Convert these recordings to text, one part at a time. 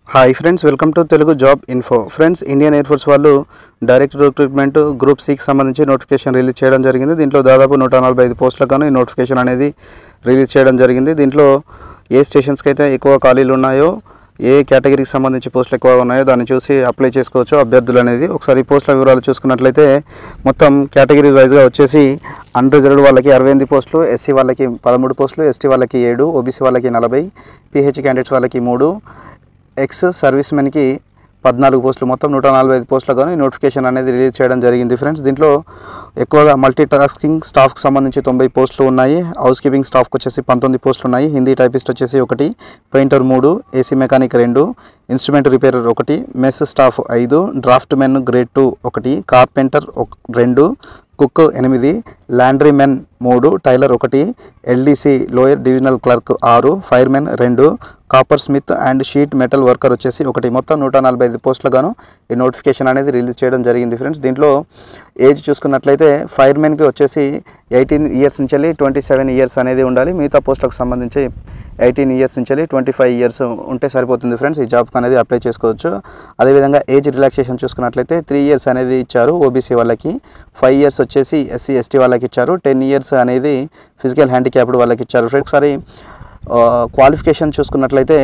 hi friends welcome to Telugu job info friends Indian air force వాళ్ళు direct recruitment group సికి సంబంధించి notification release చేయడం జరిగింది దీంట్లో దాదాపు నూట నలభై ఐదు పోస్టులకు గాను ఈ నోటిఫికేషన్ అనేది రిలీజ్ చేయడం జరిగింది దీంట్లో ఏ స్టేషన్స్కి అయితే ఎక్కువ ఖాళీలు ఉన్నాయో ఏ కేటగిరీకి సంబంధించి పోస్టులు ఎక్కువగా ఉన్నాయో దాన్ని చూసి అప్లై చేసుకోవచ్చు అభ్యర్థులు అనేది ఒకసారి ఈ పోస్టుల వివరాలు చూసుకున్నట్లయితే మొత్తం కేటగిరీ వైజ్గా వచ్చేసి అన్రిజర్వ్డ్ వాళ్ళకి అరవై ఎనిమిది పోస్టులు ఎస్సీ వాళ్ళకి పదమూడు పోస్టులు ఎస్టీ వాళ్ళకి ఏడు ఓబీసీ వాళ్ళకి నలభై పిహెచ్ క్యాండిడేట్స్ వాళ్ళకి మూడు ఎక్స్ సర్వీస్ మెన్కి పద్నాలుగు పోస్టులు మొత్తం నూట నలభై ఐదు పోస్టులకు గాను ఈ నోటిఫికేషన్ అనేది రిలీజ్ చేయడం జరిగింది ఫ్రెండ్స్ దీంట్లో ఎక్కువగా మల్టీ టాస్కింగ్ స్టాఫ్కి సంబంధించి తొంభై పోస్టులు ఉన్నాయి హౌస్ కీపింగ్ స్టాఫ్కి వచ్చేసి పంతొమ్మిది పోస్టులు ఉన్నాయి హిందీ టైపిస్ట్ వచ్చేసి ఒకటి పెయింటర్ మూడు ఏసీ మెకానిక్ రెండు ఇన్స్ట్రుమెంట్ రిపేరర్ ఒకటి మెస్ స్టాఫ్ ఐదు డ్రాఫ్ట్ మెన్ గ్రేడ్ టూ ఒకటి కార్పెంటర్ ఒక రెండు కుక్ ఎనిమిది ల్యాండ్రీ మెన్ మూడు టైలర్ ఒకటి ఎల్డీసీ లోయర్ డివిజనల్ క్లర్క్ ఆరు ఫైర్మెన్ రెండు coppersmith and sheet metal worker వచ్చేసి ఒకటి మొత్తం నూట నలభై ఐదు పోస్టులు గాను ఈ నోటిఫికేషన్ అనేది రిలీజ్ చేయడం జరిగింది ఫ్రెండ్స్ దీంట్లో ఏజ్ చూసుకున్నట్లయితే ఫైర్మెన్కి వచ్చేసి ఎయిటీన్ ఇయర్స్ నుంచి వెళ్ళి ట్వంటీ సెవెన్ ఇయర్స్ అనేది ఉండాలి మిగతా పోస్టులకు సంబంధించి ఎయిటీన్ ఇయర్స్ నుంచి వెళ్ళి ట్వంటీ ఫైవ్ ఇయర్స్ ఉంటే సరిపోతుంది ఫ్రెండ్స్ ఈ జాబ్కి అనేది అప్లై చేసుకోవచ్చు అదేవిధంగా ఏజ్ రిలాక్సేషన్ చూసుకున్నట్లయితే త్రీ ఇయర్స్ అనేది ఇచ్చారు ఓబీసీ వాళ్ళకి ఫైవ్ ఇయర్స్ వచ్చేసి ఎస్సీ ఎస్టీ వాళ్ళకి ఇచ్చారు టెన్ ఇయర్స్ అనేది ఫిజికల్ హ్యాండిక్యాప్డ్ వాళ్ళకి ఇచ్చారు ఫ్రెండ్స్ ఒకసారి క్వాలిఫికేషన్ చూసుకున్నట్లయితే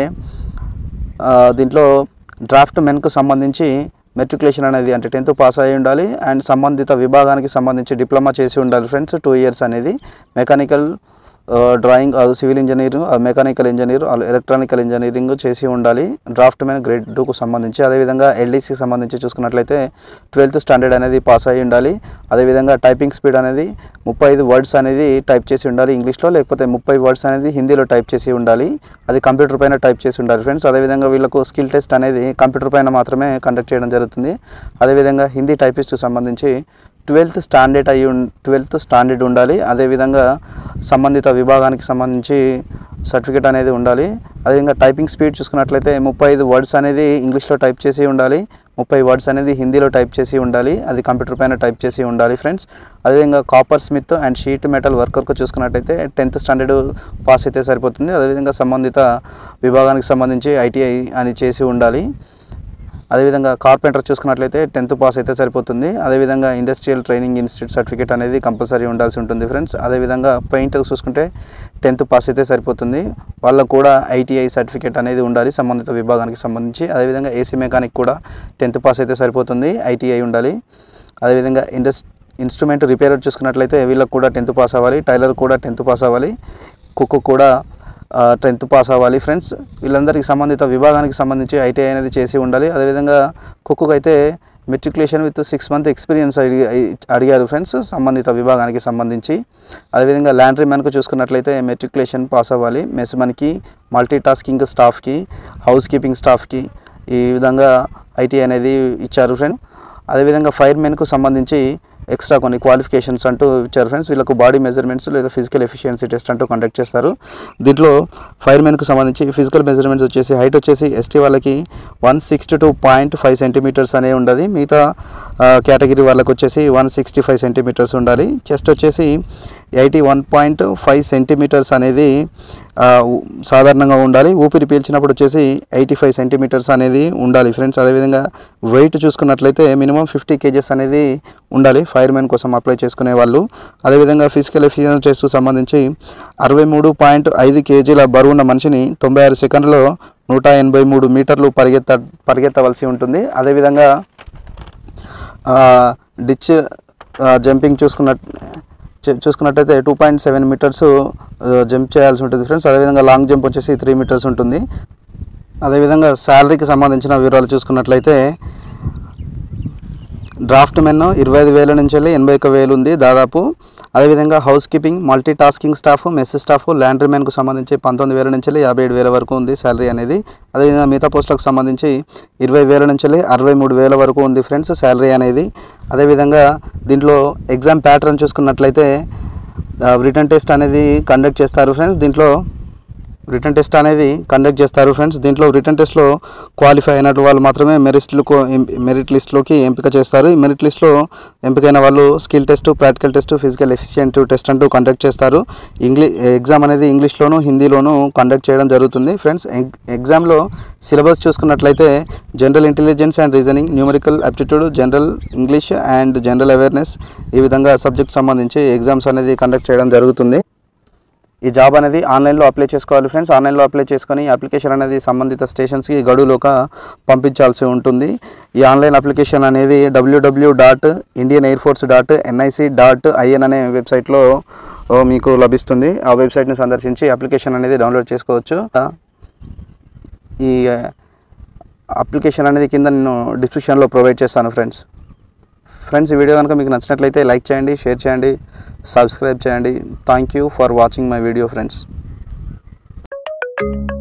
ఆ, దీంట్లో డ్రాఫ్ట్ మెన్కు సంబంధించి మెట్రికులేషన్ అనేది అంటే టెన్త్ పాస్ అయి ఉండాలి అండ్ సంబంధిత విభాగానికి సంబంధించి డిప్లొమా చేసి ఉండాలి ఫ్రెండ్స్ టూ ఇయర్స్ అనేది మెకానికల్ డ్రాయింగ్ అది civil engineering mechanical engineer electronical engineering చేసి ఉండాలి డ్రాఫ్ట్ మెన్ గ్రేడ్ టూకు సంబంధించి అదేవిధంగా ఎల్డీసీకి సంబంధించి చూసుకున్నట్లయితే ట్వెల్త్ స్టాండర్డ్ అనేది పాస్ అయి ఉండాలి అదేవిధంగా టైపింగ్ స్పీడ్ అనేది ముప్పై ఐదు వర్డ్స్ అనేది టైప్ చేసి ఉండాలి ఇంగ్లీష్లో లేకపోతే ముప్పై వర్డ్స్ అనేది హిందీలో టైప్ చేసి ఉండాలి అది కంప్యూటర్ పైన టైప్ చేసి ఉండాలి ఫ్రెండ్స్ అదేవిధంగా వీళ్ళకు స్కిల్ టెస్ట్ అనేది కంప్యూటర్ పైన మాత్రమే కండక్ట్ చేయడం జరుగుతుంది అదేవిధంగా హిందీ టైపిస్ట్కి సంబంధించి ట్వెల్త్ స్టాండర్డ్ అయి ఉం ట్వెల్త్ స్టాండర్డ్ ఉండాలి అదేవిధంగా సంబంధిత విభాగానికి సంబంధించి సర్టిఫికేట్ అనేది ఉండాలి అదేవిధంగా టైపింగ్ స్పీడ్ చూసుకున్నట్లయితే ముప్పై ఐదు వర్డ్స్ అనేది ఇంగ్లీష్లో టైప్ చేసి ఉండాలి ముప్పై వర్డ్స్ అనేది హిందీలో టైప్ చేసి ఉండాలి అది కంప్యూటర్ పైన టైప్ చేసి ఉండాలి ఫ్రెండ్స్ అదేవిధంగా coppersmith and sheet metal వర్కర్కు చూసుకున్నట్టయితే టెన్త్ స్టాండర్డ్ పాస్ అయితే సరిపోతుంది అదేవిధంగా సంబంధిత విభాగానికి సంబంధించి ఐటీఐ అని చేసి ఉండాలి అదేవిధంగా కార్పెంటర్ చూసుకున్నట్లయితే టెన్త్ పాస్ అయితే సరిపోతుంది అదేవిధంగా ఇండస్ట్రియల్ ట్రైనింగ్ ఇన్స్టిట్యూట్ సర్టిఫికేట్ అనేది కంపల్సరీ ఉండాల్సి ఉంటుంది ఫ్రెండ్స్ అదేవిధంగా పెయింటర్ చూసుకుంటే టెన్త్ పాస్ అయితే సరిపోతుంది వాళ్ళకు కూడా ఐటీఐ సర్టిఫికేట్ అనేది ఉండాలి సంబంధిత విభాగానికి సంబంధించి అదేవిధంగా ఏసీ మెకానిక్ కూడా టెన్త్ పాస్ అయితే సరిపోతుంది ఐటీఐ ఉండాలి అదేవిధంగా ఇండస్ ఇన్స్ట్రుమెంట్ రిపేర్ చూసుకున్నట్లయితే వీళ్ళకు కూడా టెన్త్ పాస్ అవ్వాలి టైలర్ కూడా టెన్త్ పాస్ అవ్వాలి కుక్ కూడా టెన్త్ పాస్ అవ్వాలి ఫ్రెండ్స్ వీళ్ళందరికీ సంబంధిత విభాగానికి సంబంధించి ఐటీఐ అనేది చేసి ఉండాలి అదేవిధంగా కుక్కు అయితే matriculation with six month experience అడిగి అడిగారు ఫ్రెండ్స్ సంబంధిత విభాగానికి సంబంధించి అదేవిధంగా ల్యాండ్రీ మ్యాన్కు చూసుకున్నట్లయితే మెట్రికులేషన్ పాస్ అవ్వాలి మెస్ మనకి మల్టీ టాస్కింగ్ స్టాఫ్కి హౌస్ కీపింగ్ స్టాఫ్కి ఈ విధంగా ఐటీ అనేది ఇచ్చారు ఫ్రెండ్ అదేవిధంగా ఫైర్ మెన్కు సంబంధించి ఎక్స్ట్రా కొన్ని క్వాలిఫికేషన్స్ అంటూ ఇచ్చారు ఫ్రెండ్స్ వీళ్ళకు బాడీ మెజర్మెంట్స్ లేదా ఫిజికల్ ఎఫిషియన్సీ టెస్ట్ అంటూ కండక్ట్ చేస్తారు దీంట్లో ఫైర్ మెన్కు సంబంధించి ఫిజికల్ మెజర్మెంట్స్ వచ్చేసి హైట్ వచ్చేసి ఎస్టీ వాళ్ళకి one sixty two point five centimetres అనే ఉండదు మిగతా కేటగిరీ వాళ్ళకి వచ్చేసి వన్ సిక్స్టీ ఫైవ్ సెంటీమీటర్స్ ఉండాలి చెస్ట్ వచ్చేసి eighty one point five centimetres అనేది ఆ, ఉ- సాధారణంగా ఉండాలి ఊపిరి పీల్చినప్పుడు వచ్చేసి ఎయిటీ ఫైవ్ సెంటీమీటర్స్ అనేది ఉండాలి ఫ్రెండ్స్ అదేవిధంగా వెయిట్ చూసుకున్నట్లయితే మినిమం ఫిఫ్టీ కేజెస్ అనేది ఉండాలి ఫైర్మెన్ కోసం అప్లై చేసుకునే వాళ్ళు అదేవిధంగా ఫిజికల్ ఎఫిషియన్స్ టెస్ట్ సంబంధించి అరవై మూడు పాయింట్ ఐదు కేజీల బరువున్న మనిషిని తొంభై ఆరు సెకండ్లలో నూట ఎనభై మూడు మీటర్లు పరిగెత్త పరిగెత్తవలసి ఉంటుంది అదేవిధంగా ఆ, డిచ్ ఆ, జంపింగ్ చూసుకున్నట్ చూ- చూసుకున్నట్టయితే two point seven metres jump చేయాల్సి ఉంటుంది ఫ్రెండ్స్ అదేవిధంగా లాంగ్ జంప్ వచ్చేసి త్రీ మీటర్స్ ఉంటుంది అదేవిధంగా శాలరీకి సంబంధించిన వివరాలు చూసుకున్నట్లయితే డ్రాఫ్ట్ మెన్ ఇరవై ఐదు వేల నుంచి వెళ్ళి ఎనభై ఒక వేలు ఉంది దాదాపు అదేవిధంగా house keeping multi tasking staff mess staff laundry మెన్కు సంబంధించి పంతొమ్మిది వేల నుంచి వెళ్ళి యాభై ఏడు వేల వరకు ఉంది శాలరీ అనేది అదేవిధంగా మిగతా పోస్టులకు సంబంధించి ఇరవై వేల నుంచి వెళ్ళి అరవై మూడు వేల వరకు ఉంది ఫ్రెండ్స్ శాలరీ అనేది అదేవిధంగా దీంట్లో ఎగ్జామ్ ప్యాటర్న్ చూసుకున్నట్లయితే రిటర్న్ టెస్ట్ అనేది కండక్ట్ చేస్తారు ఫ్రెండ్స్ దీంట్లో రిటర్న్ టెస్ట్ అనేది కండక్ట్ చేస్తారు ఫ్రెండ్స్ దీంట్లో రిటర్న్ టెస్ట్లో క్వాలిఫై అయినట్టు వాళ్ళు మాత్రమే మెరిట్ మెరిట్ లిస్ట్లోకి ఎంపిక చేస్తారు ఈ మెరిట్ లిస్ట్లో ఎంపికైన వాళ్ళు skill test practical test physical efficient test అంటూ కండక్ట్ చేస్తారు ఇంగ్లీ ఎగ్జామ్ అనేది ఇంగ్లీష్లోను హిందీలోను కండక్ట్ చేయడం జరుగుతుంది ఫ్రెండ్స్ ఎగ్జామ్లో సిలబస్ చూసుకున్నట్లయితే general intelligence and reasoning numerical aptitude general English and general awareness ఈ విధంగా సబ్జెక్ట్ సంబంధించి ఎగ్జామ్స్ అనేది కండక్ట్ చేయడం జరుగుతుంది ఈ జాబ్ అనేది ఆన్లైన్లో అప్లై చేసుకోవాలి ఫ్రెండ్స్ ఆన్లైన్లో అప్లై చేసుకొని అప్లికేషన్ అనేది సంబంధిత స్టేషన్స్కి గడువులోక పంపించాల్సి ఉంటుంది ఈ ఆన్లైన్ అప్లికేషన్ అనేది WWW dot Indian air force dot NIC dot IN అనే వెబ్సైట్లో ఓ, మీకు లభిస్తుంది ఆ వెబ్సైట్ని సందర్శించి అప్లికేషన్ అనేది డౌన్లోడ్ చేసుకోవచ్చు ఈ అప్లికేషన్ అనేది కింద నేను డిస్క్రిప్షన్లో ప్రొవైడ్ చేస్తాను ఫ్రెండ్స్ ఫ్రెండ్స్ ఈ వీడియో కనుక మీకు నచ్చినట్లయితే లైక్ చేయండి షేర్ చేయండి సబ్స్క్రైబ్ చేయండి thank you for watching my video friends